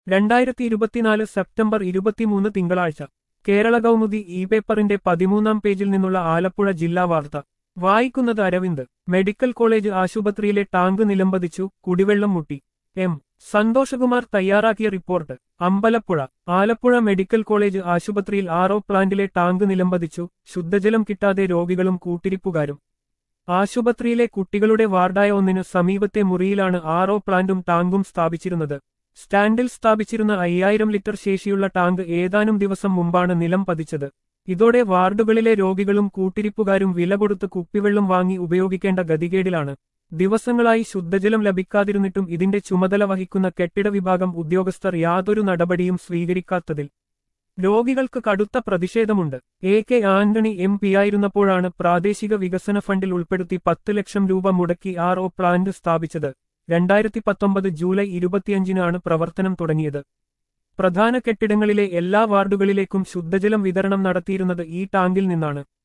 രണ്ടായിരത്തി ഇരുപത്തിനാല് സെപ്റ്റംബർ ഇരുപത്തിമൂന്ന് തിങ്കളാഴ്ച കേരള കൗമുദി ഇ പേപ്പറിന്റെ പതിമൂന്നാം പേജിൽ നിന്നുള്ള ആലപ്പുഴ ജില്ലാ വാർത്ത വായിക്കുന്നത് അരവിന്ദ് മെഡിക്കൽ കോളേജ് ആശുപത്രിയിലെ ടാങ്ക് നിലംപതിച്ചു കുടിവെള്ളം മുട്ടി എം സന്തോഷകുമാർ തയ്യാറാക്കിയ report Ambalappuzha Alappuzha medical college ആശുപത്രിയിൽ ആറോ പ്ലാന്റിലെ ടാങ്ക് നിലംപതിച്ചു ശുദ്ധജലം കിട്ടാതെ രോഗികളും കൂട്ടിരിപ്പുകാരും ആശുപത്രിയിലെ കുട്ടികളുടെ വാർഡായ ഒന്നിനു സമീപത്തെ മുറിയിലാണ് ആറോ പ്ലാന്റും ടാങ്കും സ്ഥാപിച്ചിരുന്നത് സ്റ്റാൻഡിൽ സ്ഥാപിച്ചിരുന്ന അയ്യായിരം ലിറ്റർ ശേഷിയുള്ള ടാങ്ക് ഏതാനും ദിവസം മുമ്പാണ് നിലം പതിച്ചത് ഇതോടെ വാർഡുകളിലെ രോഗികളും കൂട്ടിരിപ്പുകാരും വില കൊടുത്ത് കുപ്പിവെള്ളം വാങ്ങി ഉപയോഗിക്കേണ്ട ഗതികേടിലാണ് ദിവസങ്ങളായി ശുദ്ധജലം ലഭിക്കാതിരുന്നിട്ടും ഇതിന്റെ ചുമതല വഹിക്കുന്ന കെട്ടിട വിഭാഗം ഉദ്യോഗസ്ഥർ യാതൊരു നടപടിയും സ്വീകരിക്കാത്തതിൽ രോഗികൾക്ക് കടുത്ത പ്രതിഷേധമുണ്ട് എ കെ ആന്റണി എം പിയായിരുന്നപ്പോഴാണ് പ്രാദേശിക വികസന ഫണ്ടിൽ ഉൾപ്പെടുത്തി പത്ത് ലക്ഷം രൂപ മുടക്കി ആർ ഒ പ്ലാന്റ് സ്ഥാപിച്ചത് രണ്ടായിരത്തി പത്തൊമ്പത് ജൂലൈ ഇരുപത്തിയഞ്ചിനാണ് പ്രവർത്തനം തുടങ്ങിയത് പ്രധാന കെട്ടിടങ്ങളിലെ എല്ലാ വാർഡുകളിലേക്കും ശുദ്ധജലം വിതരണം നടത്തിയിരുന്നത് ഈ ടാങ്കിൽ നിന്നാണ്